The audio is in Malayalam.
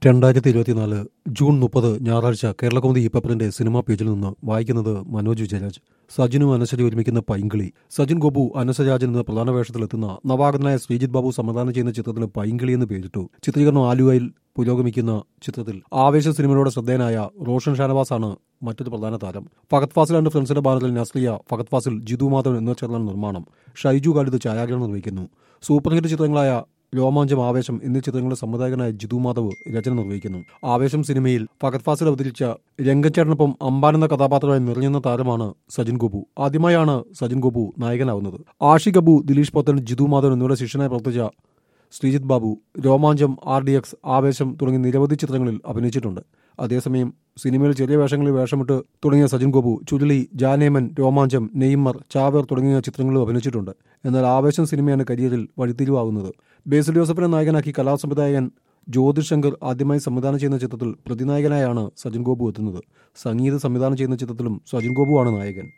രണ്ടായിരത്തി ഇരുപത്തിനാല് ജൂൺ മുപ്പത് ഞായറാഴ്ച കേരളകൗമുദി ഇപ്പപ്പറിന്റെ സിനിമാ പേജിൽ നിന്ന് വായിക്കുന്നത് മനോജ് വിജയരാജ് സജിനും അനശ്വരി ഒരുമിക്കുന്ന പൈങ്കിളി സജിൻ ഗോപു അനശ്വരാജൻ എന്ന പ്രധാന വേഷത്തിലെത്തുന്ന നവാഗതനായ ശ്രീജിത് ബാബു സംവിധാനം ചെയ്യുന്ന ചിത്രത്തിന് പൈങ്കിളി എന്ന് പേരിട്ടു ചിത്രീകരണം ആലുവയിൽ പുരോഗമിക്കുന്ന ചിത്രത്തിൽ ആവേശ സിനിമയിലൂടെ ശ്രദ്ധേയനായ റോഷൻ ഷാനവാസാണ് മറ്റൊരു പ്രധാന താരം ഫഹദ് ഫാസിൽ ആൻഡ് ഫ്രണ്ട്സിന്റെ ബാനറിൽ നസ്ലിയ ഫഹദ് ഫാസിൽ ജിതു മാധവൻ എന്നിവർ ചേർന്നാണ് നിർമ്മാണം ഷൈജു ഖാലിദ് ഛായാഗ്രഹണം നിർവഹിക്കുന്നു സൂപ്പർ ഹിറ്റ് ചിത്രങ്ങളായ രോമാഞ്ചം ആവേശം എന്നീ ചിത്രങ്ങളുടെ സംവിധായകനായ ജിതു മാധവ് രചന നിർവഹിക്കുന്നു ആവേശം സിനിമയിൽ ഫഹദ് ഫാസിൽ അവതരിച്ച രംഗച്ചേട്ടനൊപ്പം അമ്പാൻ എന്ന കഥാപാത്രമായി നിറഞ്ഞുന്ന താരമാണ് സജിൻ ഗോപു ആദ്യമായാണ് സജിൻ ഗോപു നായകനാവുന്നത് ആഷിഖ് അബു ദിലീഷ് പോത്തൻ ജിതു മാധവൻ എന്നിവരുടെ ശിഷ്യനായി പ്രവർത്തിച്ച Sreejith Babu Romancham R D X Aavesham തുടങ്ങിയ നിരവധി ചിത്രങ്ങളിൽ അഭിനയിച്ചിട്ടുണ്ട് അതേസമയം സിനിമയിൽ ചെറിയ വേഷങ്ങളിൽ വേഷമിട്ട് തുടങ്ങിയ സജിൻ ഗോപു ചുരുളി ജാനേമൻ രോമാഞ്ചം നെയ്മർ ചാവേർ തുടങ്ങിയ ചിത്രങ്ങളിലും അഭിനയിച്ചിട്ടുണ്ട് എന്നാൽ ആവേശം സിനിമയാണ് കരിയറിൽ വഴിത്തിരിവാകുന്നത് ബേസിൽ ജോസഫിനെ നായകനാക്കി കലാസംവിധായകൻ ജ്യോതിഷ് ശങ്കർ ആദ്യമായി സംവിധാനം ചെയ്യുന്ന ചിത്രത്തിൽ പ്രതിനായകനായാണ് സജിൻ ഗോപു എത്തുന്നത് സംഗീത സംവിധാനം ചെയ്യുന്ന ചിത്രത്തിലും സജിൻ ഗോപുവാണ് നായകൻ